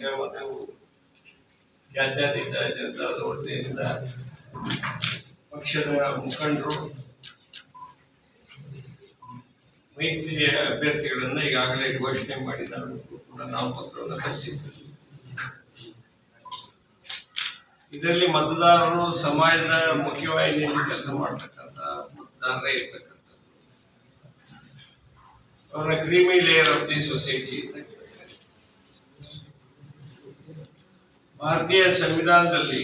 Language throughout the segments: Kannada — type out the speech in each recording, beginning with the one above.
ಮತ್ತು ಜಾತ್ಯತೀತ ಜನತಾದ ವತಿಯಿಂದ ಪಕ್ಷದ ಮುಖಂಡರು ಮೈತ್ರಿಯ ಅಭ್ಯರ್ಥಿಗಳನ್ನು ಈಗಾಗಲೇ ಘೋಷಣೆ ಮಾಡಿದ್ದಾರೆ ಕೂಡ ನಾಮಪತ್ರವನ್ನು ಸಲ್ಲಿಸಿದ್ದಾರೆ ಇದರಲ್ಲಿ ಮತದಾರರು ಸಮಾಜದ ಮುಖ್ಯವಾಹಿನಿಯಲ್ಲಿ ಕೆಲಸ ಮಾಡ್ತಕ್ಕಂಥ ಮತದಾರರೇ ಇರ್ತಕ್ಕಂಥ ಅವರ creamy layer of the society ಭಾರತೀಯ ಸಂವಿಧಾನದಲ್ಲಿ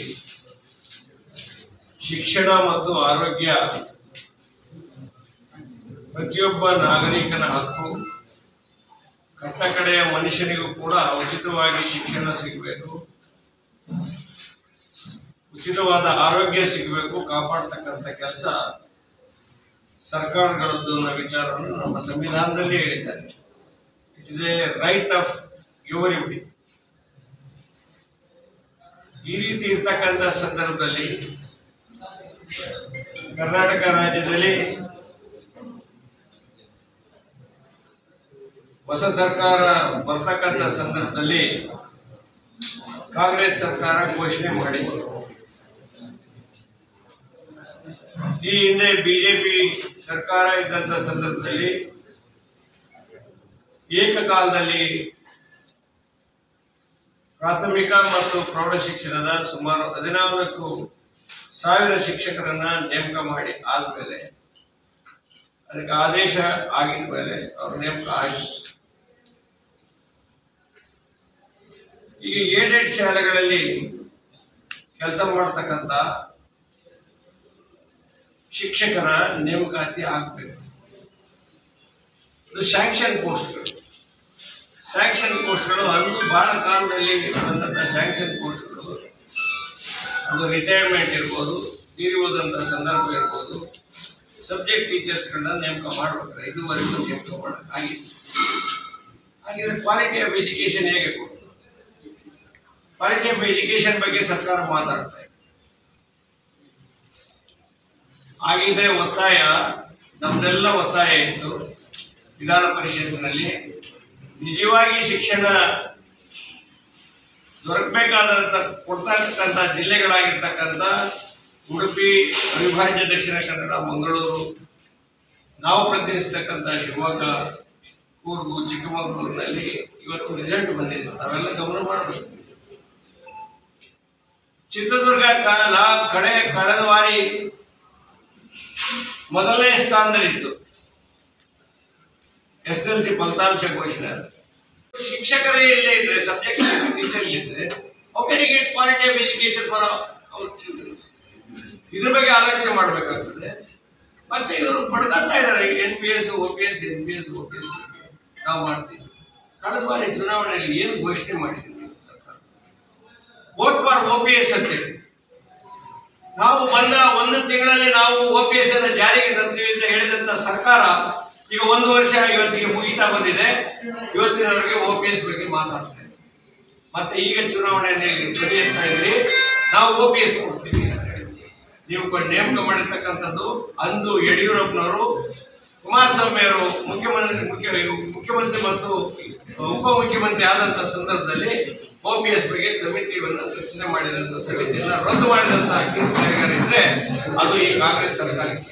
ಶಿಕ್ಷಣ ಮತ್ತು ಆರೋಗ್ಯ ಪ್ರತಿಯೊಬ್ಬ ನಾಗರಿಕನ ಹಕ್ಕು ಕಟ್ಟ ಕಡೆಯ ಮನುಷ್ಯನಿಗೂ ಕೂಡ ಉಚಿತವಾಗಿ ಶಿಕ್ಷಣ ಸಿಗಬೇಕು ಉಚಿತವಾದ ಆರೋಗ್ಯ ಸಿಗಬೇಕು ಕಾಪಾಡ್ತಕ್ಕಂಥ ಕೆಲಸ ಸರ್ಕಾರಗಳದ್ದು ಅನ್ನೋ ವಿಚಾರವನ್ನು ನಮ್ಮ ಸಂವಿಧಾನದಲ್ಲಿ ಹೇಳಿದ್ದಾರೆ it is a right of everybody ಈ ರೀತಿ ಇರ್ತಕ್ಕಂಥ ಸಂದರ್ಭದಲ್ಲಿ ಕರ್ನಾಟಕ ರಾಜ್ಯದಲ್ಲಿ ಹೊಸ ಸರ್ಕಾರ ಬರ್ತಕ್ಕಂಥ ಸಂದರ್ಭದಲ್ಲಿ ಕಾಂಗ್ರೆಸ್ ಸರ್ಕಾರ ಘೋಷಣೆ ಮಾಡಿದೆ ಈ ಹಿಂದೆ ಬಿಜೆಪಿ ಸರ್ಕಾರ ಇದ್ದಂಥ ಸಂದರ್ಭದಲ್ಲಿ ಏಕಕಾಲದಲ್ಲಿ ಪ್ರಾಥಮಿಕ ಮತ್ತು ಪ್ರೌಢ ಶಿಕ್ಷಣದ ಸುಮಾರು ಹದಿನಾಲ್ಕು ಸಾವಿರ ಶಿಕ್ಷಕರನ್ನ ನೇಮಕ ಮಾಡಿ ಆದ್ಮೇಲೆ ಅದಕ್ಕೆ ಆದೇಶ ಆಗಿದ ಮೇಲೆ ಅವ್ರ ನೇಮಕ ಆಗಿದೆ ಈಗ ಏಡೆಡ್ ಶಾಲೆಗಳಲ್ಲಿ ಕೆಲಸ ಮಾಡ್ತಕ್ಕಂಥ ಶಿಕ್ಷಕರ ನೇಮಕಾತಿ ಆಗಬೇಕು ಇದು ಸ್ಯಾಂಕ್ಷನ್ ಪೋಸ್ಟ್ಗಳು ಸ್ಯಾಂಕ್ಷನ್ ಪೋಸ್ಟ್ಗಳು ಅಂದು ಬಹಳ ಕಾಲದಲ್ಲಿ ಬಂದಂಥ ಸ್ಯಾಂಕ್ಷನ್ ಪೋಸ್ಟ್ಗಳು ಅದು ರಿಟೈರ್ಮೆಂಟ್ ಇರ್ಬೋದು ತೀರಿ ಹೋದಂಥ ಸಂದರ್ಭ ಇರ್ಬೋದು ಸಬ್ಜೆಕ್ಟ್ ಟೀಚರ್ಸ್ಗಳನ್ನ ನೇಮಕ ಮಾಡ್ಬೇಕು ಇದುವರೆಗೂ ನೇಮಕ ಮಾಡೋಕ್ಕಾಗಿಲ್ಲ ಹಾಗಿದ್ರೆ ಕ್ವಾಲಿಟಿ ಆಫ್ ಎಜುಕೇಷನ್ ಹೇಗೆ ಕೊಡ್ತು ಕ್ವಾಲಿಟಿ ಆಫ್ ಎಜುಕೇಷನ್ ಬಗ್ಗೆ ಸರ್ಕಾರ ಮಾತಾಡ್ತಾ ಇದೆ ಹಾಗಿದ್ರೆ ಒತ್ತಾಯ ನಮ್ದೆಲ್ಲ ಒತ್ತಾಯ ಇತ್ತು ವಿಧಾನ ಪರಿಷತ್ತಿನಲ್ಲಿ ನಿಜವಾಗಿ ಶಿಕ್ಷಣ ದೊರಕಬೇಕಾದಂಥ ಕೊಡ್ತಕ್ಕಂಥ ಜಿಲ್ಲೆಗಳಾಗಿರ್ತಕ್ಕಂಥ ಉಡುಪಿ ಅವಿಭಾಜ್ಯ ದಕ್ಷಿಣ ಕನ್ನಡ ಮಂಗಳೂರು ನಾವು ಪ್ರತಿನಿಧಿಸ್ತಕ್ಕಂಥ ಶಿವಮೊಗ್ಗ ಕೂರ್ಗು ಚಿಕ್ಕಮಗಳೂರಿನಲ್ಲಿ ಇವತ್ತು ರಿಸಲ್ಟ್ ಬಂದಿದೆ ನಾವೆಲ್ಲ ಗಮನ ಮಾಡಬೇಕು ಚಿತ್ರದುರ್ಗ ಕ- ನಾ- ಕಡೆ ಕಳೆದ ಬಾರಿ ಮೊದಲನೇ ಸ್ಥಾನದಲ್ಲಿತ್ತು ಎಸ್ ಎಲ್ ಸಿ ಫಲಿತಾಂಶ ಘೋಷಣೆ ಆದ. ಶಿಕ್ಷಕರೇ ಇಲ್ಲೇ ಇದ್ರೆ ಸಬ್ಜೆಕ್ಟ್ ಟೀಚರ್ ಇದ್ರೆ okay get quality of education for our childrens ಇದ್ರ ಬಗ್ಗೆ ಆಲೋಚನೆ ಮಾಡಬೇಕಾಗ್ತದೆ ಮತ್ತೆ ಇವರು ಪಡ್ಕೊಳ್ತಾ ಇದ್ದಾರೆ N P S O P S N P S O P S ನಾವು ಮಾಡ್ತೀವಿ ಕಳೆದ ಬಾರಿ ಚುನಾವಣೆಯಲ್ಲಿ ಏನು ಘೋಷಣೆ ಮಾಡಿದ್ದೀವಿ ನೀವು ಸರ್ಕಾರ vote for O P S ಅಂತೇಳಿ ನಾವು ಬಂದ ಒಂದು ತಿಂಗಳಲ್ಲಿ ನಾವು ಒ ಪಿ ಎಸ್ ಅನ್ನು ಜಾರಿಗೆ ತರ್ತೀವಿ ಅಂತ ಹೇಳಿದಂತ ಸರ್ಕಾರ ಈಗ ಒಂದು ವರ್ಷ ಇವತ್ತಿಗೆ ಮುಗಿತಾ ಬಂದಿದೆ ಇವತ್ತಿನವರೆಗೆ ಒ ಪಿ ಎಸ್ ಬಗ್ಗೆ ಮಾತಾಡ್ತಾ ಇದೆ ಮತ್ತೆ ಈಗ ಚುನಾವಣೆಯಲ್ಲಿ ಬರೆಯುತ್ತಾ ಇದ್ರಿ ನಾವು ಒ ಪಿ ಎಸ್ ಕೊಡ್ತೀವಿ ಅಂತ ಹೇಳಿ. ನೀವು ಕ- ನೇಮಕ ಮಾಡಿರ್ತಕ್ಕಂಥದ್ದು ಅಂದು ಯಡಿಯೂರಪ್ಪನವರು ಕುಮಾರಸ್ವಾಮಿ ಅವರು ಮುಖ್ಯಮಂತ್ರಿ ಮುಖ್ಯ ಮುಖ್ಯಮಂತ್ರಿ ಮತ್ತು ಉಪಮುಖ್ಯಮಂತ್ರಿ ಆದಂತ ಸಂದರ್ಭದಲ್ಲಿ ಒ ಪಿ ಎಸ್ ಬಗ್ಗೆ ಸಮಿತಿಯನ್ನು ರಚನೆ ಮಾಡಿದಂತ ಸಮಿತಿಯನ್ನ ರದ್ದು ಮಾಡಿದಂತ ಕಿರುಕುಳಗಾರ ಇದ್ರೆ ಅದು ಈ ಕಾಂಗ್ರೆಸ್ ಸರ್ಕಾರಕ್ಕೆ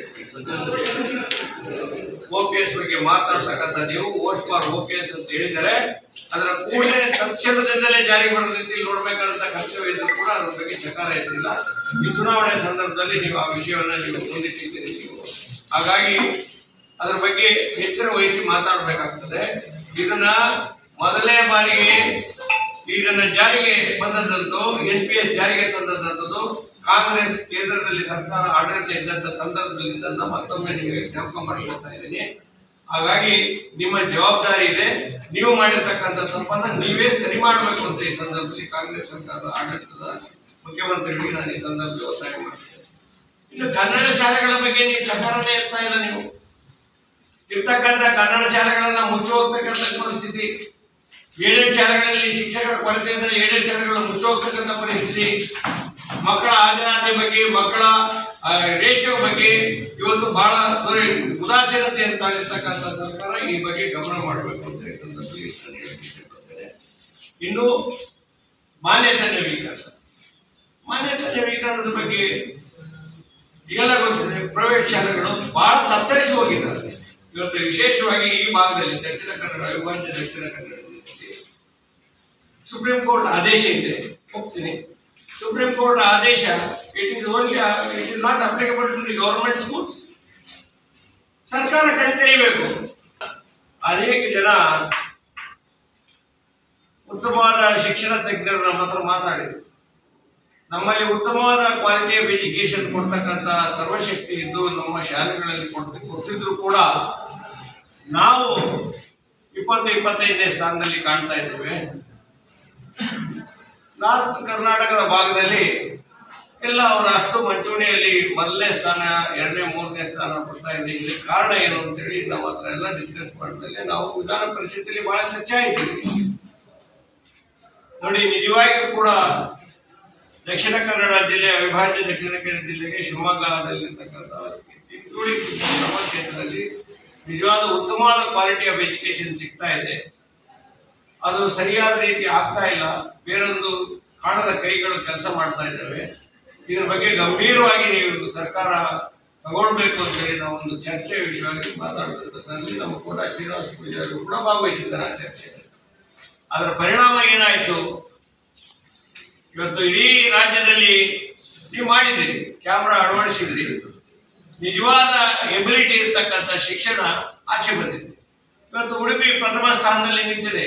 ಒ ಪಿ ಎಸ್ ಬಗ್ಗೆ ಮಾತಾಡ್ತಕ್ಕಂಥ ನೀವು vote for O P S ಅಂತ ಹೇಳಿದರೆ ಅದರ ಕೂಡಲೇ ತಕ್ಷಣದಿಂದಲೇ ಜಾರಿ ಬರೋ ರೀತಿಯಲ್ಲಿ ನೋಡ್ಬೇಕಾದಂತ ಕರ್ತವ್ಯ ಇದ್ರೂ ಕೂಡ ಅದ್ರ ಬಗ್ಗೆ ಚಕಾರ ಎತ್ತಿಲ್ಲ ಈ ಚುನಾವಣೆ ಸಂದರ್ಭದಲ್ಲಿ ನೀವು ಆ ವಿಷಯವನ್ನ ನೀವು ಮುಂದಿಟ್ಟಿದ್ದೀರಿ ನೀವು ಹಾಗಾಗಿ ಅದ್ರ ಬಗ್ಗೆ ಎಚ್ಚರ ವಹಿಸಿ ಮಾತಾಡಬೇಕಾಗ್ತದೆ ಇದನ್ನ ಮೊದಲನೇ ಬಾರಿಗೆ ಇದನ್ನ ಜಾರಿಗೆ ಬಂದದ್ದು ಎನ್ ಪಿ ಎಸ್ ಜಾರಿಗೆ ತಂದದ್ದು ಕಾಂಗ್ರೆಸ್ ಕೇಂದ್ರದಲ್ಲಿ ಸರ್ಕಾರ ಆಡಳಿತ ಇದ್ದಂತ ಸಂದರ್ಭದಲ್ಲಿ ಇದನ್ನ ಮತ್ತೊಮ್ಮೆ ನಿಮಗೆ ಜ್ಞಾಪಕ ಮಾಡಿಕೊಡ್ತಾ ಇದ್ದೀನಿ ಹಾಗಾಗಿ ನಿಮ್ಮ ಜವಾಬ್ದಾರಿ ಇದೆ ನೀವು ಮಾಡಿರ್ತಕ್ಕಂಥ ತಪ್ಪನ್ನ ನೀವೇ ಸರಿ ಮಾಡಬೇಕು ಅಂತ ಈ ಸಂದರ್ಭದಲ್ಲಿ ಕಾಂಗ್ರೆಸ್ ಸರ್ಕಾರದ ಆಡಳಿತದ ಮುಖ್ಯಮಂತ್ರಿಗಳಿಗೆ ನಾನು ಈ ಸಂದರ್ಭದಲ್ಲಿ ಒತ್ತಾಯ ಮಾಡ್ತೇನೆ ಇನ್ನು ಕನ್ನಡ ಶಾಲೆಗಳ ಬಗ್ಗೆ ನೀವು ಚಕಾರನೇ ಇರ್ತಾ ಇಲ್ಲ ನೀವು ಇರ್ತಕ್ಕಂಥ ಕನ್ನಡ ಶಾಲೆಗಳನ್ನ ಮುಚ್ಚಿ ಹೋಗ್ತಕ್ಕಂಥ ಪರಿಸ್ಥಿತಿ ಏಳೇಳು ಶಾಲೆಗಳಲ್ಲಿ ಶಿಕ್ಷಕರ ಕೊರತೆಯಿಂದ ಏಳೇಳು ಶಾಲೆಗಳು ಮುಚ್ಚಿ ಹೋಗ್ತಕ್ಕಂಥ ಪರಿಸ್ಥಿತಿ ಮಕ್ಕಳ ಹಾಜರಾತಿ ಬಗ್ಗೆ ಮಕ್ಕಳ ರೇಷಿಯೋ ಬಗ್ಗೆ ಇವತ್ತು ಬಹಳ ದೊರೆ ಉದಾಸೀನತೆ ಅಂತ ಇರ್ತಕ್ಕಂಥ ಸರ್ಕಾರ ಈ ಬಗ್ಗೆ ಗಮನ ಮಾಡಬೇಕು ಅಂತ ಈ ಸಂದರ್ಭದಲ್ಲಿ ನಾನು ಹೇಳಕ್ಕೆ ಇಷ್ಟಪಡ್ತೇನೆ ಇನ್ನು ಮಾನ್ಯತೆ ನವೀಕರಣ ಮಾನ್ಯತೆ ನವೀಕರಣದ ಬಗ್ಗೆ ಈಗೆಲ್ಲ ಗೊತ್ತಿದೆ ಪ್ರೈವೇಟ್ ಶಾಲೆಗಳು ಬಹಳ ತತ್ತರಿಸಿ ಹೋಗಿದ್ದಾರೆ ಇವತ್ತು ವಿಶೇಷವಾಗಿ ಈ ಭಾಗದಲ್ಲಿ ದಕ್ಷಿಣ ಕನ್ನಡ ಅವಿಭಾಜ್ಯ ದಕ್ಷಿಣ ಕನ್ನಡ ಜಿಲ್ಲೆಯಲ್ಲಿ ಸುಪ್ರೀಂ ಕೋರ್ಟ್ ಆದೇಶ ಇದೆ ಹೋಗ್ತೀನಿ ಸುಪ್ರೀಂ ಕೋರ್ಟ್ ಆದೇಶ it is only it is not applicable to the government schools ಸರ್ಕಾರ ಕಣ್ತೆರೀಬೇಕು ಅನೇಕ ಜನ ಉತ್ತಮವಾದ ಶಿಕ್ಷಣ ತಜ್ಞರು ನಮ್ಮ ಹತ್ರ ಮಾತಾಡಿದರು ನಮ್ಮಲ್ಲಿ ಉತ್ತಮವಾದ ಕ್ವಾಲಿಟಿ ಆಫ್ ಎಜುಕೇಶನ್ ಕೊಡ್ತಕ್ಕಂಥ ಸರ್ವಶಕ್ತಿ ಇದ್ದು ನಮ್ಮ ಶಾಲೆಗಳಲ್ಲಿ ಕೊಡ್ತಿ ಕೊಡ್ತಿದ್ರು ಕೂಡ ನಾವು ಇಪ್ಪತ್ತು ಇಪ್ಪತ್ತೈದನೇ ಸ್ಥಾನದಲ್ಲಿ ಕಾಣ್ತಾ ಇದ್ದೇವೆ ನಾರ್ತ್ ಕರ್ನಾಟಕದ ಭಾಗದಲ್ಲಿ ಎಲ್ಲ ಅವರ ಅಷ್ಟು ಮಂಚೂಣಿಯಲ್ಲಿ ಮೊದಲನೇ ಸ್ಥಾನ ಎರಡನೇ ಮೂರನೇ ಸ್ಥಾನ ಕೊಡ್ತಾ ಇದೆ ಇಲ್ಲಿ ಕಾರಣ ಏನು ಅಂತೇಳಿ ನಮ್ಮ ಹತ್ರ ಎಲ್ಲ ಡಿಸ್ಕಸ್ ಮಾಡಿದ್ಮೇಲೆ ನಾವು ವಿಧಾನ ಪರಿಷತ್ತಲ್ಲಿ ಬಹಳ ಚರ್ಚೆ ಆಯ್ತು ನೋಡಿ ನಿಜವಾಗಿಯೂ ಕೂಡ ದಕ್ಷಿಣ ಕನ್ನಡ ಜಿಲ್ಲೆ ಅವಿಭಾಜ್ಯ ದಕ್ಷಿಣ ಕನ್ನಡ ಜಿಲ್ಲೆಗೆ ಶಿವಮೊಗ್ಗದಲ್ಲಿರ್ತಕ್ಕಂಥ ಇನ್ಕ್ಲೂಡಿಂಗ್ ನಮ್ಮ ಕ್ಷೇತ್ರದಲ್ಲಿ ನಿಜವಾದ ಉತ್ತಮವಾದ ಕ್ವಾಲಿಟಿ ಆಫ್ ಎಜುಕೇಶನ್ ಸಿಗ್ತಾ ಇದೆ ಅದು ಸರಿಯಾದ ರೀತಿ ಆಗ್ತಾ ಇಲ್ಲ ಬೇರೊಂದು ಕಾಣದ ಕೈಗಳು ಕೆಲಸ ಮಾಡ್ತಾ ಇದ್ದಾವೆ ಇದ್ರ ಬಗ್ಗೆ ಗಂಭೀರವಾಗಿ ನೀವು ಸರ್ಕಾರ ತಗೊಳ್ಬೇಕು ಅಂತ ಹೇಳಿ ನಾವು ಒಂದು ಚರ್ಚೆ ವಿಷಯವಾಗಿ ಮಾತಾಡಿದಂಥ ಸಂದರ್ಭದಲ್ಲಿ ನಮ್ಮ ಕೂಡ ಶ್ರೀನಿವಾಸ ಪೂಜಾರಿ ಕೂಡ ಭಾಗವಹಿಸಿದ್ದಾರೆ ಆ ಚರ್ಚೆಯಲ್ಲಿ ಅದರ ಪರಿಣಾಮ ಏನಾಯಿತು ಇವತ್ತು ಇಡೀ ರಾಜ್ಯದಲ್ಲಿ ನೀವು ಮಾಡಿದ್ದೀರಿ ಕ್ಯಾಮ್ರಾ ಅಳವಡಿಸಿದ್ರಿ ನಿಜವಾದ ಎಬಿಲಿಟಿ ಇರ್ತಕ್ಕಂಥ ಶಿಕ್ಷಣ ಆಚೆ ಬಂದಿದೆ ಇವತ್ತು ಉಡುಪಿ ಪ್ರಥಮ ಸ್ಥಾನದಲ್ಲಿ ನಿಂತಿದೆ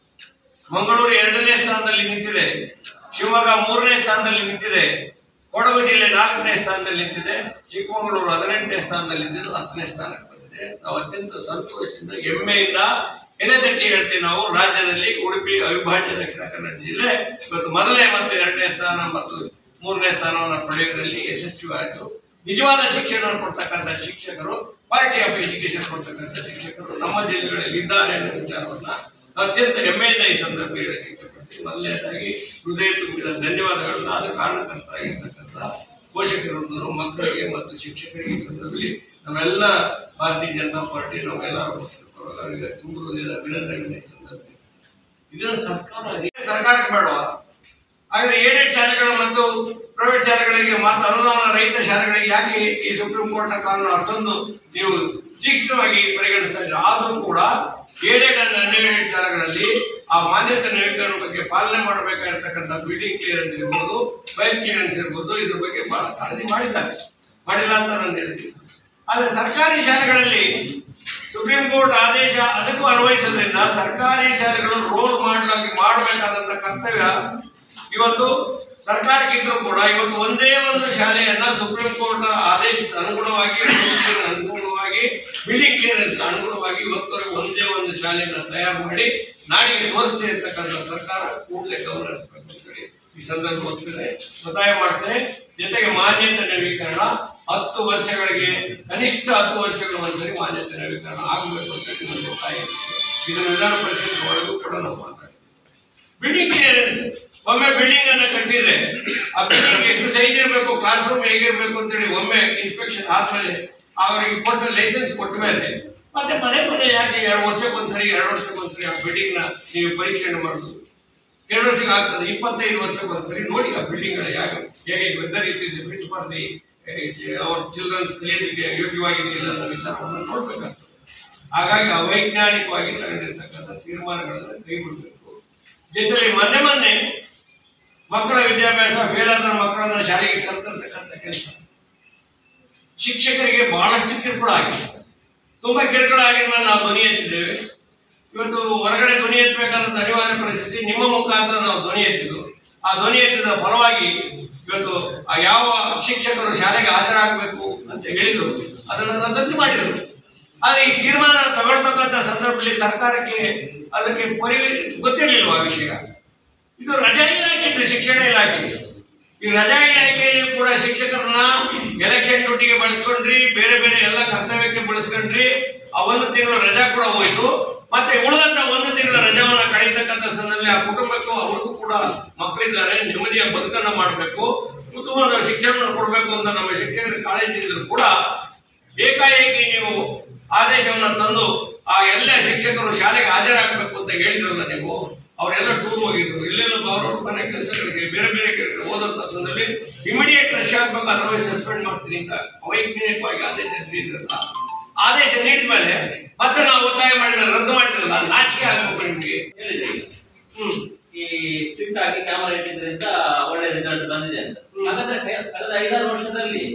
ಮಂಗಳೂರು ಎರಡನೇ ಸ್ಥಾನದಲ್ಲಿ ನಿಂತಿದೆ ಶಿವಮೊಗ್ಗ ಮೂರನೇ ಸ್ಥಾನದಲ್ಲಿ ನಿಂತಿದೆ ಕೊಡಗು ಜಿಲ್ಲೆ ನಾಲ್ಕನೇ ಸ್ಥಾನದಲ್ಲಿ ನಿಂತಿದೆ ಚಿಕ್ಕಮಗಳೂರು ಹದಿನೆಂಟನೇ ಸ್ಥಾನದಲ್ಲಿ ನಿಂತಿದ್ದು ಹತ್ತನೇ ಸ್ಥಾನಕ್ಕೆ ಬಂದಿದೆ ನಾವು ಅತ್ಯಂತ ಸಂತೋಷದಿಂದ ಹೆಮ್ಮೆಯಿಂದ ಎದೆತಟ್ಟಿ ಹೇಳ್ತೀವಿ ನಾವು ರಾಜ್ಯದಲ್ಲಿ ಉಡುಪಿ ಅವಿಭಾಜ್ಯ ದಕ್ಷಿಣ ಕನ್ನಡ ಜಿಲ್ಲೆ ಇವತ್ತು ಮೊದಲನೇ ಮತ್ತು ಎರಡನೇ ಸ್ಥಾನ ಮತ್ತು ಮೂರನೇ ಸ್ಥಾನವನ್ನು ಪಡೆಯುವುದರಲ್ಲಿ ಯಶಸ್ವಿಯಾಯಿತು ನಿಜವಾದ ಶಿಕ್ಷಣ ಕೊಡ್ತಕ್ಕಂಥ ಶಿಕ್ಷಕರು ಕ್ವಾಲಿಟಿ ಆಫ್ ಎಜುಕೇಶನ್ ಕೊಡ್ತಕ್ಕಂಥ ಶಿಕ್ಷಕರು ನಮ್ಮ ಜಿಲ್ಲೆಗಳಲ್ಲಿ ಇದ್ದಾರೆ ಅನ್ನೋ ವಿಚಾರವನ್ನ ಅತ್ಯಂತ ಹೆಮ್ಮೆಯಿಂದ ಈ ಸಂದರ್ಭ ಹೇಳಕ್ಕೆ ಇಷ್ಟಪಡ್ತೀನಿ ಮೊದಲನೇದಾಗಿ ಹೃದಯ ತುಂಬಿದ ಧನ್ಯವಾದಗಳನ್ನ ಅದರ ಕಾರಣಕರ್ತರಾಗಿರ್ತಕ್ಕಂಥ ಪೋಷಕರನ್ನು ಮಕ್ಕಳಿಗೆ ಮತ್ತು ಶಿಕ್ಷಕರಿಗೆ ಈ ಸಂದರ್ಭದಲ್ಲಿ ನಾವೆಲ್ಲ ಭಾರತೀಯ ಜನತಾ ಪಾರ್ಟಿ ನಾವೆಲ್ಲರ ಅವರಿಗೆ ತುಂಬ ಹೃದಯದ ಅಭಿನಂದನೆ ಈ ಸಂದರ್ಭದಲ್ಲಿ ಇದನ್ನು ಸರ್ಕಾರ ಸರ್ಕಾರಕ್ಕೆ ಬೇಡವಾ ಹಾಗಾದ್ರೆ ಏಡೆಡ್ ಶಾಲೆಗಳು ಮತ್ತು ಪ್ರೈವೇಟ್ ಶಾಲೆಗಳಿಗೆ ಮಾತ್ರ ಅನುದಾನ ರಹಿತ ಶಾಲೆಗಳಿಗೆ ಯಾಕೆ ಈ ಸುಪ್ರೀಂ ಕೋರ್ಟ್ನ ಕಾನೂನು ಅಷ್ಟೊಂದು ನೀವು ತೀಕ್ಷ್ಣವಾಗಿ ಪರಿಗಣಿಸ್ತಾ ಇದ್ದೀರಾ ಆದರೂ ಕೂಡ ಏಡೆಡ್ ಅಂಡ್ ಅನ್ಏಡೆಡ್ ಶಾಲೆಗಳಲ್ಲಿ ಆ ಮಾನ್ಯತೆ ನವೀಕರಣ ಬಗ್ಗೆ ಪಾಲನೆ ಮಾಡಬೇಕಾಗಿರ್ತಕ್ಕಂಥ ಬಿಲ್ಡಿಂಗ್ ಕ್ಲಿಯರೆನ್ಸ್ ಇರ್ಬೋದು ಫೈಲ್ ಕ್ಲಿಯರೆನ್ಸ್ ಇರ್ಬೋದು ಇದ್ರ ಬಗ್ಗೆ ಬಹಳ ಕಾಳಜಿ ಮಾಡಿದ್ದಾರೆ ಮಾಡಿಲ್ಲ ಅಂತ ನಾನು ಹೇಳ್ತೀನಿ ಆದರೆ ಸರ್ಕಾರಿ ಶಾಲೆಗಳಲ್ಲಿ ಸುಪ್ರೀಂ ಕೋರ್ಟ್ ಆದೇಶ ಅದಕ್ಕೂ ಅನ್ವಯಿಸೋದ್ರಿಂದ ಸರ್ಕಾರಿ ಶಾಲೆಗಳು ರೋಲ್ ಮಾಡಲಾಗಿ ಮಾಡಬೇಕಾದಂತ ಕರ್ತವ್ಯ ಇವತ್ತು ಸರ್ಕಾರಕ್ಕಿದ್ರು ಕೂಡ ಇವತ್ತು ಒಂದೇ ಒಂದು ಶಾಲೆಯನ್ನ ಸುಪ್ರೀಂ ಕೋರ್ಟ್ ಆದೇಶದ ಅನುಗುಣವಾಗಿ ಅನುಗುಣವಾಗಿ ಬಿಲ್ಡಿಂಗ್ ಕ್ಲಿಯರೆನ್ಸ್ ಅನುಗುಣವಾಗಿ ಇವತ್ತವರೆಗೆ ಒಂದೇ ಒಂದು ಶಾಲೆಯನ್ನ ತಯಾರು ಮಾಡಿ ನಾಡಿಗೆ ತೋರಿಸದೇ ಇರ್ತಕ್ಕಂಥ ಸರ್ಕಾರ ಕೂಡಲೇ ಗಮನ ಹರಿಸಬೇಕು ಅಂತೇಳಿ ಈ ಸಂದರ್ಭ ಹೋಗ್ತೇನೆ ಒತ್ತಾಯ ಮಾಡ್ತೇನೆ ಜೊತೆಗೆ ಮಾನ್ಯತೆ ನವೀಕರಣ ಹತ್ತು ವರ್ಷಗಳಿಗೆ ಕನಿಷ್ಠ ಹತ್ತು ವರ್ಷಗಳ ಒಂದ್ಸರಿ ಮಾನ್ಯತೆ ನವೀಕರಣ ಆಗಬೇಕು ಅಂತ ಹೇಳಿ ನನ್ನ ಒತ್ತಾಯ ಇದೆ. ಇದನ್ನು ವಿಧಾನ ಪರಿಷತ್ ಒಳಗೂ ಕೂಡ ನಾವು ಮಾತಾಡ್ತೀವಿ ಬಿಲ್ಡಿಂಗ್ ಕ್ಲಿಯರೆನ್ಸ್ ಒಮ್ಮೆ ಬಿಲ್ಡಿಂಗ್ ಅನ್ನ ಕಟ್ಟಿದ್ರೆ ಆ ಬಿಲ್ಡಿಂಗ್ ಎಷ್ಟು ಸೈಜ್ ಇರಬೇಕು ಕ್ಲಾಸ್ ರೂಮ್ ಹೇಗಿರ್ಬೇಕು ಅಂತೇಳಿ ಒಮ್ಮೆ ಇನ್ಸ್ಪೆಕ್ಷನ್ ಆದ್ಮೇಲೆ ಅವರಿಗೆ ಕೊಟ್ಟ ಲೈಸೆನ್ಸ್ ಕೊಟ್ಟ ಮೇಲೆ ಮತ್ತೆ ಪದೇ ಪದೇ ಯಾಕೆ ಎರಡು ವರ್ಷಕ್ಕೊಂದ್ಸರಿ ಎರಡು ವರ್ಷಕ್ಕೊಂದ್ಸರಿ ಆ ಬಿಲ್ಡಿಂಗ್ ನ ನೀವು ಪರೀಕ್ಷಣೆ ಮಾಡುದು ಎರಡು ವರ್ಷಕ್ಕೆ ಆಗ್ತದೆ ಇಪ್ಪತ್ತೈದು ವರ್ಷಕ್ಕೊಂದ್ಸರಿ ನೋಡಿ ಆ ಬಿಲ್ಡಿಂಗ್ ಗಳ ಯಾವ ಹೇಗೆ ವೆದರ್ ಇಟ್ಟಿದೆ fit for the our childrens ಕಲಿಯಲಿಕ್ಕೆ ಯೋಗ್ಯವಾಗಿದೆ ಇಲ್ಲ ಅನ್ನೋ ವಿಚಾರವನ್ನು ನೋಡ್ಬೇಕಾಗ್ತದೆ ಹಾಗಾಗಿ ಅವೈಜ್ಞಾನಿಕವಾಗಿ ತಗೊಂಡಿರ್ತಕ್ಕಂಥ ತೀರ್ಮಾನಗಳನ್ನು ಕೈಬಿಡಬೇಕು ಜೊತೆಲಿ ಮೊನ್ನೆ ಮೊನ್ನೆ ಮಕ್ಕಳ ವಿದ್ಯಾಭ್ಯಾಸ ಫೇಲ್ ಆದ ಮಕ್ಕಳನ್ನ ಶಾಲೆಗೆ ಕರೆತರ್ತಕ್ಕಂಥ ಕೆಲಸ ಶಿಕ್ಷಕರಿಗೆ ಬಹಳಷ್ಟು ಕಿರುಕುಳ ಆಗಿದೆ ತುಂಬಾ ಕಿರುಕುಳ ಆಗಿದ್ಮೇಲೆ ನಾವು ಧ್ವನಿ ಎತ್ತಿದ್ದೇವೆ ಇವತ್ತು ಹೊರಗಡೆ ಧ್ವನಿ ಎತ್ತಬೇಕಾದಂತ ಅನಿವಾರ್ಯ ಪರಿಸ್ಥಿತಿ ನಿಮ್ಮ ಮುಖಾಂತರ ನಾವು ಧ್ವನಿ ಎತ್ತಿದ್ದು ಆ ಧ್ವನಿ ಎತ್ತಿದ ಫಲವಾಗಿ ಇವತ್ತು ಆ ಯಾವ ಶಿಕ್ಷಕರು ಶಾಲೆಗೆ ಹಾಜರಾಗಬೇಕು ಅಂತ ಹೇಳಿದ್ರು ಅದನ್ನು ರದ್ದು ಮಾಡಿದರು ಆದ್ರೆ ಈ ತೀರ್ಮಾನ ತಗೊಳ್ತಕ್ಕಂಥ ಸಂದರ್ಭದಲ್ಲಿ ಸರ್ಕಾರಕ್ಕೆ ಅದಕ್ಕೆ ಪರಿ ಗೊತ್ತಿರಲಿಲ್ವ ಆ ವಿಷಯ ಇದು ರಜಾ ಇಲಾಖೆ ಇದು ಶಿಕ್ಷಣ ಇಲಾಖೆ ಈ ರಜಾ ಇಲಾಖೆಯಲ್ಲಿ ಕೂಡ ಶಿಕ್ಷಕರನ್ನ ಎಲೆಕ್ಷನ್ ಡ್ಯೂಟಿಗೆ ಬಳಸ್ಕೊಂಡ್ರಿ ಬೇರೆ ಬೇರೆ ಎಲ್ಲ ಕರ್ತವ್ಯಕ್ಕೆ ಬಳಸ್ಕೊಂಡ್ರಿ ಆ ಒಂದು ತಿಂಗಳು ರಜಾ ಕೂಡ ಹೋಯ್ತು ಮತ್ತೆ ಉಳಿದಂತ ಒಂದು ತಿಂಗಳ ರಜಾವನ್ನ ಕಳೀತಕ್ಕಂಥ ಸಂದರ್ಭದಲ್ಲಿ ಆ ಕುಟುಂಬಕ್ಕೂ ಅವ್ರಿಗೂ ಕೂಡ ಮಕ್ಕಳಿದ್ದಾರೆ ನೆಮ್ಮದಿಯ ಬದುಕನ್ನ ಮಾಡಬೇಕು ಉತ್ತಮವಾದ ಶಿಕ್ಷಣವನ್ನು ಕೊಡಬೇಕು ಅಂತ ನಮ್ಮ ಶಿಕ್ಷಕರು ಕಾಳಜಿ ಇದ್ರು ಕೂಡ ಏಕಾಏಕಿ ನೀವು ಆದೇಶವನ್ನು ತಂದು ಆ ಎಲ್ಲ ಶಿಕ್ಷಕರು ಶಾಲೆಗೆ ಹಾಜರಾಗಬೇಕು ಅಂತ ಹೇಳಿದ್ರಲ್ಲ ನೀವು ಅವರೆಲ್ಲ ಟೂರ್ ಹೋಗಿದ್ರು ಇಲ್ಲೆಲ್ಲ ಅವ್ರವ್ರ ಮನೆ ಕೆಲಸಗಳಿಗೆ ಬೇರೆ ಬೇರೆ ಕಡೆ ಹೋದಂತ ಸಂದರ್ಭದಲ್ಲಿ ಇಮಿಡಿಯೇಟ್ ರಶ್ ಆಗ್ಬೇಕು ಅದರ್ವೈಸ್ ಸಸ್ಪೆಂಡ್ ಮಾಡ್ತೀನಿ ಅಂತ ಅವೈಜ್ಞಾನಿಕವಾಗಿ ಆದೇಶ ನೀಡಿದ್ರಲ್ಲ ಆದೇಶ ನೀಡಿದ ಮೇಲೆ ಮತ್ತೆ ನಾವು ಒತ್ತಾಯ ಮಾಡಿದ್ರೆ ರದ್ದು ಮಾಡಿದ್ರಲ್ಲ ನಾಚಿಕೆ ಆಗಬೇಕು ನಿಮ್ಗೆ ಹೇಳಿದೆ ಈಗ. ಹ್ಮ್ ಈ ಸ್ಟ್ರಿಕ್ಟ್ ಆಗಿ ಕ್ಯಾಮರಾ ಇಟ್ಟಿದ್ರಿಂದ ಒಳ್ಳೆ ರಿಸಲ್ಟ್ ಬಂದಿದೆ ಅಂತ ಹಾಗಾದ್ರೆ ಕೈ- ಕಳೆದ ಐದಾರು ವರ್ಷದಲ್ಲಿ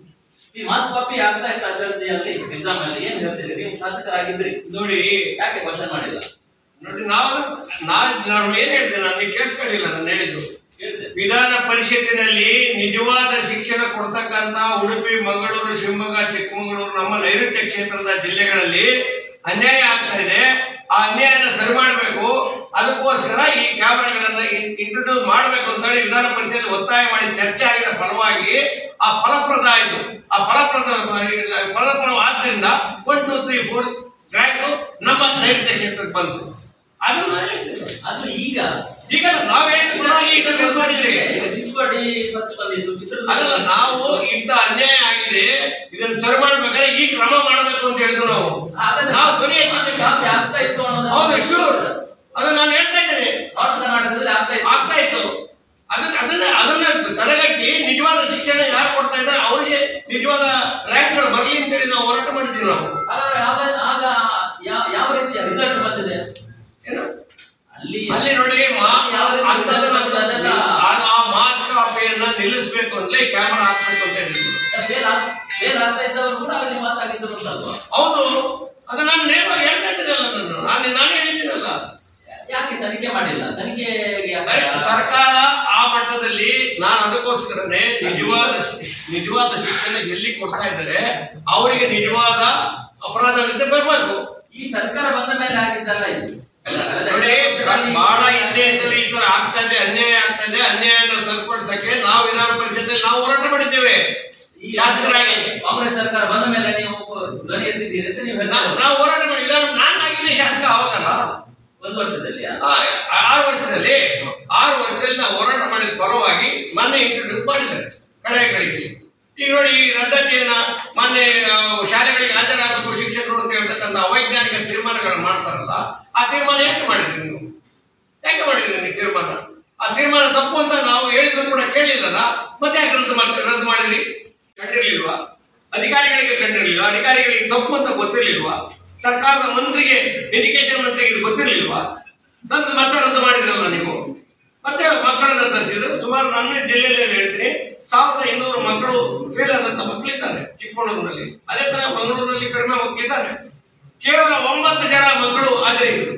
ಈ ಮಾಸ್ ಕಾಪಿ ಆಗ್ತಾ ಇತ್ತು ಎಸ್ ಎಲ್ ಸಿ ಅಲ್ಲಿ ಎಕ್ಸಾಮ್ ಅಲ್ಲಿ ಏನ್ ಹೇಳ್ತೀರಿ ನೀವು ಶಾಸಕರಾಗಿದ್ರಿ ನೋಡಿ ಯಾಕೆ ಕ್ವಶನ್ ಮಾಡಿಲ್ಲ ನೋಡಿ ನಾವು ನಾ ನಾನು ಏನ್ ಹೇಳ್ದೆ ನಾನು ನೀವು ಕೇಳಿಸ್ಕೊಂಡಿಲ್ಲ ನಾನು ಹೇಳಿದ್ದು ಹೇಳಿದೆ ವಿಧಾನ ಪರಿಷತ್ತಿನಲ್ಲಿ ನಿಜವಾದ ಶಿಕ್ಷಣ ಕೊಡ್ತಕ್ಕಂತ ಉಡುಪಿ ಮಂಗಳೂರು ಶಿವಮೊಗ್ಗ ಚಿಕ್ಕಮಗಳೂರು ನಮ್ಮ ನೈಋತ್ಯ ಕ್ಷೇತ್ರದ ಜಿಲ್ಲೆಗಳಲ್ಲಿ ಅನ್ಯಾಯ ಆಗ್ತಾ ಇದೆ ಆ ಅನ್ಯಾಯನ ಸರಿ ಮಾಡಬೇಕು ಅದಕ್ಕೋಸ್ಕರ ಈ ಕ್ಯಾಮರಾಗಳನ್ನ ಇಂಟ್ರೊಡ್ಯೂಸ್ ಮಾಡಬೇಕು ಅಂತೇಳಿ ವಿಧಾನ ಪರಿಷತ್ ಒತ್ತಾಯ ಮಾಡಿ ಚರ್ಚೆ ಆಗಿದ ಫಲವಾಗಿ ಆ ಫಲಪ್ರದ ಆಯ್ತು ಆ ಫಲಪ್ರದ ಫಲಪ್ರದವಾದ್ರಿಂದ one two three four rank ನಮ್ಮ ನೈಋತ್ಯ ಕ್ಷೇತ್ರಕ್ಕೆ ಬಂತು ಅದು ನಾನು ಹೇಳಿದ್ದು. ಅದು ಈಗ ಈಗ ನಾವು ಹೇಳಿದ ಪರವಾಗಿ ಇಂಟರ್ವ್ಯೂ ಮಾಡಿದ್ರಿ ಈಗ ಚಿಕ್ಕಬಳ್ಳಿ ಫಸ್ಟ್ ಬಂದಿದ್ದು ಚಿತ್ರದುರ್ಗ ಅಲ್ಲ ನಾವು ಇಂಥ ಅನ್ಯಾಯ ಆಗಿದೆ ಇದನ್ನ ಸರಿ ಮಾಡ್ಬೇಕಾದ್ರೆ ಈ ಕ್ರಮ ಮಾಡಬೇಕು ಅಂತ ಹೇಳಿದ್ವು ನಾವು ಹಾಗಾದ್ರೆ ನಾವು ಸರಿ ಮಾಸ್ ಕಾಪಿ ಆಗ್ತಾ ಇತ್ತು ಅನ್ನೋದು ಹೌದು ಶೂರ್ ಅದನ್ನ ನಾನು ಹೇಳ್ತಾ ಇದ್ದೇನೆ ನಾರ್ತ್ ಕರ್ನಾಟಕದಲ್ಲಿ ಆಗ್ತಾ ಇತ್ತು ಆಗ್ತಾ ಇತ್ತು ಅದನ್ನ ಅದನ್ನ ಅದನ್ನ ತಡೆಗಟ್ಟಿ ನಿಜವಾದ ಶಿಕ್ಷಣ ಯಾರು ಕೊಡ್ತಾ ಇದ್ದಾರೆ ಅವರಿಗೆ ನಿಜವಾದ ರ್ಯಾಂಕ್ಗಳು ಬರಲಿ ಅಂತೇಳಿ ನಾವು ಹೋರಾಟ ಮಾಡಿದ್ವಿ ನಾವು ಹಾಗಾದ್ರೆ ಆಗ ಆಗ ಯಾ- ಯಾವ ರೀತಿಯ ರಿಸಲ್ಟ್ ಬಂದಿದೆ ಏನು ಅಲ್ಲಿ ಅಲ್ಲಿ ನೋಡಿ ಮಾ- ಯಾವ ರೀತಿ ಅಂಥದ್ದನ್ನ ಅದೆಲ್ಲ ಆ- ಆ ಮಾಸ್ ಕಾಪಿಯನ್ನ ನಿಲ್ಲಿಸಬೇಕು ಅಂತಲೇ ಕ್ಯಾಮರಾ ಹಾಕ್ಬೇಕು ಅಂತ ಹೇಳಿದ್ರು ಫೇಲ್ ಆಗ್ ಫೇಲ್ ಆಗ್ತಾ ಇದ್ದವರು ಕೂಡ ಅಲ್ಲಿ ಪಾಸ್ ಆಗಿದ್ದರು ಅಂತಲ್ವಾ ಹೌದು ಅದು ನಾನು ನೇರವಾಗಿ ಹೇಳ್ತಾ ಇದ್ದೀನಲ್ಲ ನಾನು ನಾನು ನಾನು ಹೇಳಿದ್ದೀನಲ್ಲ ಯಾಕೆ ತನಿಖೆ ಮಾಡಿಲ್ಲ ತನಿಖೆಗೆ ಯಾಕೆ- ಅರೆ, ಸರ್ಕಾರ ಆ ಮಟ್ಟದಲ್ಲಿ ನಾನು ಅದಕ್ಕೋಸ್ಕರನೇ ನಿಜವಾದ ಶಿ- ನಿಜವಾದ ಶಿಕ್ಷಣ ಎಲ್ಲಿ ಕೊಡ್ತಾ ಇದ್ದಾರೆ ಅವರಿಗೆ ನಿಜವಾದ ಅಪರಾಧದಂತೆ ಬರಬೇಕು ಈ ಸರ್ಕಾರ ಬಂದ ಮೇಲೆ ಆಗಿದ್ದಲ್ಲ ಇದು ನೋಡಿ ಬಹಳ ಹಿಂದೆ ಅಂತಲೇ ಈ ತರ ಆಗ್ತಾ ಇದೆ ಅನ್ಯಾಯ ಆಗ್ತಾ ಇದೆ ಅನ್ಯಾಯನ ಸರಿಪಡಿಸಕ್ಕೆ ನಾವು ವಿಧಾನ ಪರಿಷತ್ತಲ್ಲಿ ನಾವು ಹೋರಾಟ ಮಾಡಿದ್ದೇವೆ ಈ ಶಾಸಕರಾಗಿ ಕಾಂಗ್ರೆಸ್ ಸರ್ಕಾರ ಬಂದ ಮೇಲೆ ನೀವು ಧ್ವನಿ ಎತ್ತಿದ್ದೀರಿ ಅಂತ ನೀವು ನಾವು ಹೇಳ್ತಾ ನಾವು ಹೋರಾಟ ಮಾಡಿ ವಿಧಾನ ನಾನು ಆಗಿದ್ದೆ ಶಾಸಕ ಅವಾಗಲ್ಲ ಒಂದು ವರ್ಷದಲ್ಲಿ ಆ, ಆರು ವರ್ಷದಲ್ಲಿ ಆರು ವರ್ಷದಲ್ಲಿ ನಾವು ಹೋರಾಟ ಮಾಡಿದ ಪರವಾಗಿ ಮೊನ್ನೆ ಇಂಟ್ರೊಡ್ಯೂಸ್ ಮಾಡಿದ್ದಾರೆ ಕಡೆಗಳಿಗೆ ಈಗ ನೋಡಿ ಈ ರದ್ದತಿಯನ್ನ ಮೊನ್ನೆ ಆ, ಶಾಲೆಗಳಿಗೆ ಹಾಜರಾಗಬೇಕು ಶಿಕ್ಷಕರು ಅಂತ ಹೇಳ್ತಕ್ಕಂಥ ಅವೈಜ್ಞಾನಿಕ ತೀರ್ಮಾನಗಳನ್ನು ಮಾಡ್ತಾರಲ್ಲ ಆ ತೀರ್ಮಾನ ಯಾಕೆ ಮಾಡಿದ್ರಿ ನೀವು ಯಾಕೆ ಮಾಡಿದ್ರಿ ನೀವು ತೀರ್ಮಾನ ಆ ತೀರ್ಮಾನ ತಪ್ಪು ಅಂತ ನಾವು ಹೇಳಿದ್ರು ಕೂಡ ಕೇಳಿಲ್ಲಲ್ಲ ಮತ್ತೆ ಯಾಕೆ ರದ್ದು ಮಾಡಿ ರದ್ದು ಮಾಡಿದ್ರಿ ಕಂಡಿರ್ಲಿಲ್ವಾ ಅಧಿಕಾರಿಗಳಿಗೆ ಕಂಡಿರ್ಲಿಲ್ವಾ ಅಧಿಕಾರಿಗಳಿಗೆ ತಪ್ಪು ಅಂತ ಗೊತ್ತಿರ್ಲಿಲ್ವಾ ಸರ್ಕಾರದ ಮಂತ್ರಿಗೆ ಎಜುಕೇಶನ್ ಮಂತ್ರಿಗೆ ಇದು ಗೊತ್ತಿರ್ಲಿಲ್ವಾ ತಂದು ಮತ್ತೆ ರದ್ದು ಮಾಡಿದ್ರಲ್ಲ ನೀವು ಮತ್ತೆ ಮಕ್ಕಳನ್ನ ತರಿಸಿದ್ರು ಸುಮಾರು ನಾನು ಡೆಲ್ಲಿಯಲ್ಲಿ ಹೇಳ್ತೀನಿ ಸಾವಿರದ ಇನ್ನೂರು ಮಕ್ಕಳು ಫೇಲ್ ಆದಂತ ಮಕ್ಕಳಿದ್ದಾರೆ ಚಿಕ್ಕಮಗಳೂರಿನಲ್ಲಿ ಅದೇ ತರ ಮಂಗಳೂರಿನಲ್ಲಿ ಕಡಿಮೆ ಮಕ್ಕಳಿದ್ದಾರೆ ಕೇವಲ ಒಂಬತ್ತು ಜನ ಮಕ್ಕಳು ಹಾಜರಿಸಿದ್ರು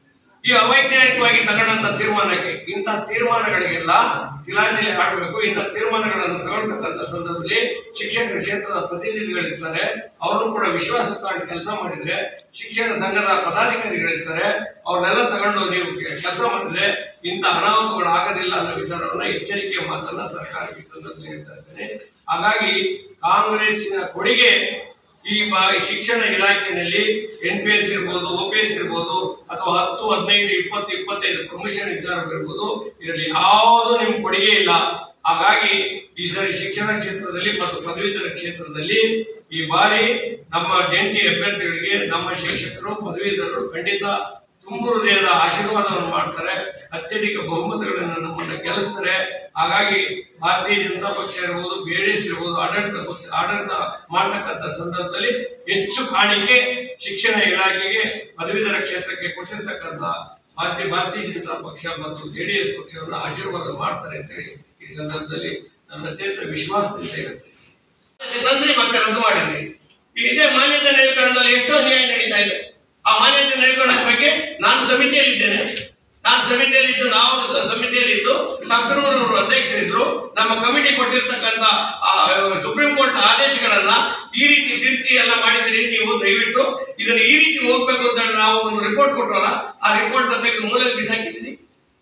ಈ ಅವೈಜ್ಞಾನಿಕವಾಗಿ ತಗೊಂಡಂತ ತೀರ್ಮಾನಕ್ಕೆ ಇಂಥ ತೀರ್ಮಾನಗಳಿಗೆಲ್ಲ ತಿಲಾಂಜಲಿ ಹಾಡಬೇಕು ಇಂಥ ತೀರ್ಮಾನಗಳನ್ನು ತಗೊಳ್ತಕ್ಕಂಥ ಸಂದರ್ಭದಲ್ಲಿ ಶಿಕ್ಷಣ ಕ್ಷೇತ್ರದ ಪ್ರತಿನಿಧಿಗಳಿರ್ತಾರೆ ಅವ್ರನ್ನು ಕೂಡ ವಿಶ್ವಾಸ ತಗೊಂಡು ಕೆಲಸ ಮಾಡಿದ್ರೆ ಶಿಕ್ಷಣ ಸಂಘದ ಪದಾಧಿಕಾರಿಗಳಿರ್ತಾರೆ ಅವ್ರನ್ನೆಲ್ಲ ತಗೊಂಡು ನೀವು ಕೆಲಸ ಮಾಡಿದ್ರೆ ಇಂಥ ಅನಾಹುತಗಳು ಆಗೋದಿಲ್ಲ ಅನ್ನೋ ವಿಚಾರವನ್ನ ಎಚ್ಚರಿಕೆಯ ಮಾತನ್ನ ಸರ್ಕಾರಕ್ಕೆ ಈ ಸಂದರ್ಭದಲ್ಲಿ ಹೇಳ್ತಾ ಇದ್ದೇನೆ ಹಾಗಾಗಿ ಕಾಂಗ್ರೆಸ್ಸಿನ ಕೊಡುಗೆ ಈ ಬಾ- ಶಿಕ್ಷಣ ಇಲಾಖೆಯಲ್ಲಿ ಎನ್ ಪಿ ಎಸ್ ಇರ್ಬೋದು ಒ ಪಿ ಎಸ್ ಇರ್ಬೋದು ಅಥವಾ ಹತ್ತು ಹದಿನೈದು ಇಪ್ಪತ್ತು ಇಪ್ಪತ್ತೈದು ಪ್ರಮೋಷನ್ ವಿಚಾರಗಳಿರ್ಬೋದು ಇದರಲ್ಲಿ ಯಾವುದು ನಿಮ್ ಕೊಡುಗೆ ಇಲ್ಲ ಹಾಗಾಗಿ ಈ ಸರಿ ಶಿಕ್ಷಣ ಕ್ಷೇತ್ರದಲ್ಲಿ ಮತ್ತು ಪದವೀಧರ ಕ್ಷೇತ್ರದಲ್ಲಿ ಈ ಬಾರಿ ನಮ್ಮ ಜಂಟಿ ಅಭ್ಯರ್ಥಿಗಳಿಗೆ ನಮ್ಮ ಶಿಕ್ಷಕರು ಪದವೀಧರರು ಖಂಡಿತ ತುಂಬ ಹೃದಯದ ಆಶೀರ್ವಾದವನ್ನು ಮಾಡ್ತಾರೆ ಅತ್ಯಧಿಕ ಬಹುಮತಗಳನ್ನು ನಮ್ಮನ್ನು ಗೆಲ್ಲಿಸ್ತಾರೆ ಹಾಗಾಗಿ ಭಾರತೀಯ ಜನತಾ ಪಕ್ಷ ಇರ್ಬೋದು ಜೆಡಿಎಸ್ ಇರ್ಬೋದು ಆಡಳಿತ ಪಕ್ಷ- ಆಡಳಿತ ಮಾಡ್ತಕ್ಕಂಥ ಸಂದರ್ಭದಲ್ಲಿ ಹೆಚ್ಚು ಕಾಣಿಕೆ ಶಿಕ್ಷಣ ಇಲಾಖೆಗೆ ಪದವೀಧರ ಕ್ಷೇತ್ರಕ್ಕೆ ಕೊಟ್ಟಿರ್ತಕ್ಕಂಥ ಭಾರತೀಯ ಭಾರತೀಯ ಜನತಾ ಪಕ್ಷ ಮತ್ತು ಜೆಡಿಎಸ್ ಪಕ್ಷವನ್ನು ಆಶೀರ್ವಾದ ಮಾಡ್ತಾರೆ ಅಂತೇಳಿ ಈ ಸಂದರ್ಭದಲ್ಲಿ ನನ್ನ ಅತ್ಯಂತ ವಿಶ್ವಾಸದಿಂದ ಇರುತ್ತೆ ತಂದ್ರಿ ಮತ್ತೆ ರದ್ದು ಮಾಡಿದ್ರಿ ಈ ಇದೇ ಮಾನ್ಯತೆ ನವೀಕರಣದಲ್ಲಿ ಎಷ್ಟೋ ನ್ಯಾಯ ನಡೀತಾ ಇದೆ ಆ ಮಾನ್ಯತೆ ನವೀಕರಣದ ಬಗ್ಗೆ ನಾನು ಸಮಿತಿಯಲ್ಲಿದ್ದೇನೆ ನಾನು ಸಮಿತಿಯಲ್ಲಿದ್ದು ನಾವು ಸ- ಸಮಿತಿಯಲ್ಲಿದ್ದು ಸಂಕ್ರಮಣವರು ಅಧ್ಯಕ್ಷರಿದ್ರು ನಮ್ಮ ಕಮಿಟಿ ಕೊಟ್ಟಿರ್ತಕ್ಕಂಥ ಆ, ಸುಪ್ರೀಂ ಕೋರ್ಟ್ ಆದೇಶಗಳನ್ನ ಈ ರೀತಿ ತಿರುಚಿ ಎಲ್ಲ ಮಾಡಿದಿರಿ ನೀವು ದಯವಿಟ್ಟು ಇದನ್ನ ಈ ರೀತಿ ಹೋಗ್ಬೇಕು ಅಂತ ಹೇಳಿ ನಾವು ಒಂದು ರಿಪೋರ್ಟ್ ಕೊಟ್ಟರಲ್ಲ ಆ ರಿಪೋರ್ಟ್ ತೆಗೆದು ಮೂಲೆಯಲ್ಲಿ ಬಿಸಾಕಿದ್ದೀನಿ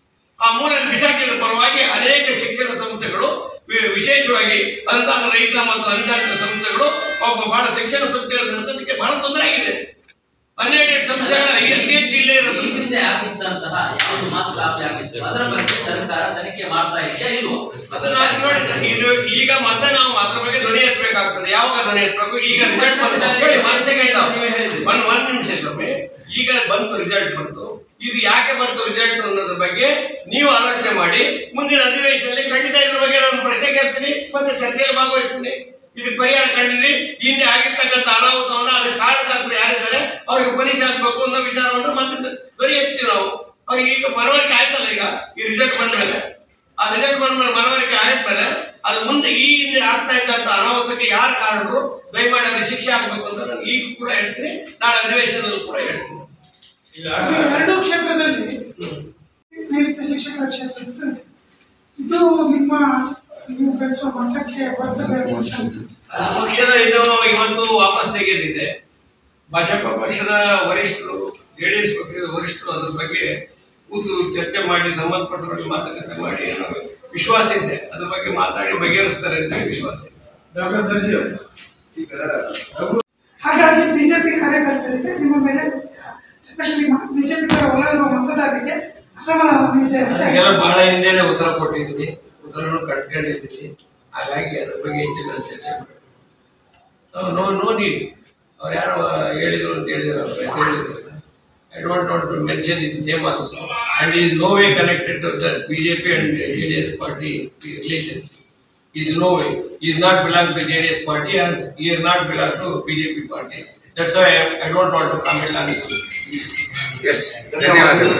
ಆ ಮೂಲೆಯಲ್ಲಿ ಬಿಸಾಕಿದ ಪರವಾಗಿ ಅನೇಕ ಶಿಕ್ಷಣ ಸಂಸ್ಥೆಗಳು ವಿ- ವಿಶೇಷವಾಗಿ ಅನುದಾನ ರಹಿತ ಮತ್ತು ಅನುದಾನಿತ ಸಂಸ್ಥೆಗಳು ಒಬ್ಬ ಬಹಳ ಶಿಕ್ಷಣ ಸಂಸ್ಥೆಗಳು ನಡೆಸೋದಕ್ಕೆ ಬಹಳ ತೊಂದರೆ ಆಗಿದೆ ಹನ್ನೆರಡು ಸಂಸ್ಥೆಗಳ ಅತಿ ಹೆಚ್ಚು ಇಲ್ಲೇ ಈ ಇರೋದು ಹಿಂದೆ ಆಗಿದ್ದಂತಹ ಯಾವುದು ಮಾಸ್ ಕಾಪಿ ಆಗಿತ್ತು ಅದರ ಬಗ್ಗೆ ಸರ್ಕಾರ ತನಿಖೆ ಮಾಡ್ತಾ ಇದೆಯಾ ಇಲ್ವೋ ಅದು ನಾನು ನೋಡಿದ್ದೇನೆ ಇದು ಈಗ ಮತ್ತೆ ನಾವು ಅದ್ರ ಬಗ್ಗೆ ಧ್ವನಿ ಎತ್ತಬೇಕಾಗ್ತದೆ ಯಾವಾಗ ಧ್ವನಿ ಎತ್ತಬೇಕು ಈಗ ರಿಸಲ್ಟ್ ಬಂತು ಕೇಳಿ ಒಂದ್ ಸೆಕೆಂಡ್ ನೀವೇ ಹೇಳಿದ್ರಿ. ಒಂದ್ ಒಂದ್ ನಿಮಿಷ ಸ್ವಾಮಿ ಈಗ ಬಂತು ರಿಸಲ್ಟ್ ಬಂತು ಇದು ಯಾಕೆ ಬಂತು ರಿಸಲ್ಟ್ ಅನ್ನೋದ್ರ ಬಗ್ಗೆ ನೀವು ಆಲೋಚನೆ ಮಾಡಿ ಮುಂದಿನ ಅಧಿವೇಶನದಲ್ಲಿ ಖಂಡಿತ ಇದ್ರ ಬಗ್ಗೆ ನಾನು ಪ್ರಶ್ನೆ ಕೇಳ್ತೀನಿ ಮತ್ತೆ ಚರ್ಚೆಯಲ್ಲಿ ಭಾಗವಹಿಸ್ತೀನಿ ಇದಕ್ಕೆ ಪರಿಹಾರ ಕಂಡಿರಿ ಹಿಂದೆ ಆಗಿರ್ತಕ್ಕಂಥ ಅನಾಹುತವನ್ನ ಅದಕ್ಕೆ ಕಾರಣಕರ್ತರು ಯಾರಿದ್ದಾರೆ ಅವ್ರಿಗೆ ಪರೀಕ್ಷೆ ಆಗಬೇಕು ಅನ್ನೋ ವಿಚಾರವನ್ನು ಮತ್ತೆ ಧ್ವನಿ ಎತ್ತೀವಿ ನಾವು ಅವ್ರಿಗೆ ಈಗ ಮನವರಿಕೆ ಆಯ್ತಲ್ಲ ಈಗ ಈ ರಿಸಲ್ಟ್ ಬಂದ ಮೇಲೆ ಆ ರಿಸಲ್ಟ್ ಬಂದ ಮೇಲೆ ಮನವರಿಕೆ ಆದ್ಮೇಲೆ ಅದು ಮುಂದೆ ಈ ಹಿಂದೆ ಆಗ್ತಾ ಇದ್ದಂತ ಅನಾಹುತಕ್ಕೆ ಯಾರು ಕಾರಣರು ದಯಮಾಡಿ ಅವ್ರಿಗೆ ಶಿಕ್ಷೆ ಆಗಬೇಕು ಅಂತ ನಾನು ಈಗ ಕೂಡ ಹೇಳ್ತೀನಿ ನಾಳೆ ಅಧಿವೇಶನದಲ್ಲೂ ಕೂಡ ಹೇಳ್ತೀನಿ ಎರಡು ಕ್ಷೇತ್ರದಲ್ಲಿ ನಿವೃತ್ತ ಶಿಕ್ಷಕರ ಕ್ಷೇತ್ರದಲ್ಲಿ ಇದು ನಿಮ್ಮ ನೀವು ಬೆಳೆಸುವ ಮತಕ್ಕೆ ಒತ್ತು ಬೆಳೆದಂತ ಅನ್ಸುತ್ತೆ ಅದು ಪಕ್ಷದ ಇದು ಇವತ್ತು ವಾಪಸ್ ತೆಗೆದಿದೆ ಭಾಜಪ ಪಕ್ಷದ ವರಿಷ್ಠರು ಜೆಡಿಎಸ್ ಪಕ್ಷದ ವರಿಷ್ಠರು ಅದ್ರ ಬಗ್ಗೆ ಕೂತು ಚರ್ಚೆ ಮಾಡಿ ಸಂಬಂಧಪಟ್ಟವರಲ್ಲಿ ಮಾತುಕತೆ ಮಾಡಿ ಅನ್ನೋ ವಿಶ್ವಾಸ ಇದೆ ಅದ್ರ ಬಗ್ಗೆ ಮಾತಾಡಿ ಬಗೆಹರಿಸ್ತಾರೆ ಅಂತ ವಿಶ್ವಾಸ ಇದೆ ಡಾಕ್ಟರ್ ಸರ್ಜಿ ಈಗ ರಘು ಹಾಗಾಗಿ ಬಿಜೆಪಿ ಕಾರ್ಯಕರ್ತರಿಗೆ ನಿಮ್ಮ ಮೇಲೆ ಎಸ್ಪೆಷಲಿ ಬಿಜೆಪಿ ಒಳಗಿರುವ ಮತದಾರರಿಗೆ ಅಸಮಾಧಾನ ಇದೆ ಅಂತ ಅದಕ್ಕೆಲ್ಲ ಬಹಳ ಹಿಂದೆನೆ ಉತ್ತರ ಕೊಟ್ಟಿದ್ದೀನಿ ಉತ್ತರನು ಕಟ್ಕೊಂಡಿದ್ದೀನಿ ಹಾಗಾಗಿ ಅದ್ರ ಬಗ್ಗೆ ಹೆಚ್ಚಿನ ಚರ್ಚೆ ಮಾಡಿ ನೋ ನೋ ನೀಡ್ ಅವ್ರು ಯಾರೋ ಹೇಳಿದ್ರು ಅಂತ ಹೇಳಿದ್ರು ಅವ್ರ ಹೆಸರು ಹೇಳಿದ್ರು I don't want to mention is name also and is no way connected to the B J P and J D S party relations is no way is not belong to J D S party and is not belong to B J P party that's why I don't want to comment on S ಧನ್ಯವಾದಗಳು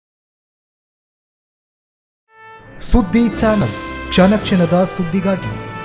ಸುದ್ದಿ ಚಾನಲ್ ಕ್ಷಣ ಕ್ಷಣದ ಸುದ್ದಿಗಾಗಿ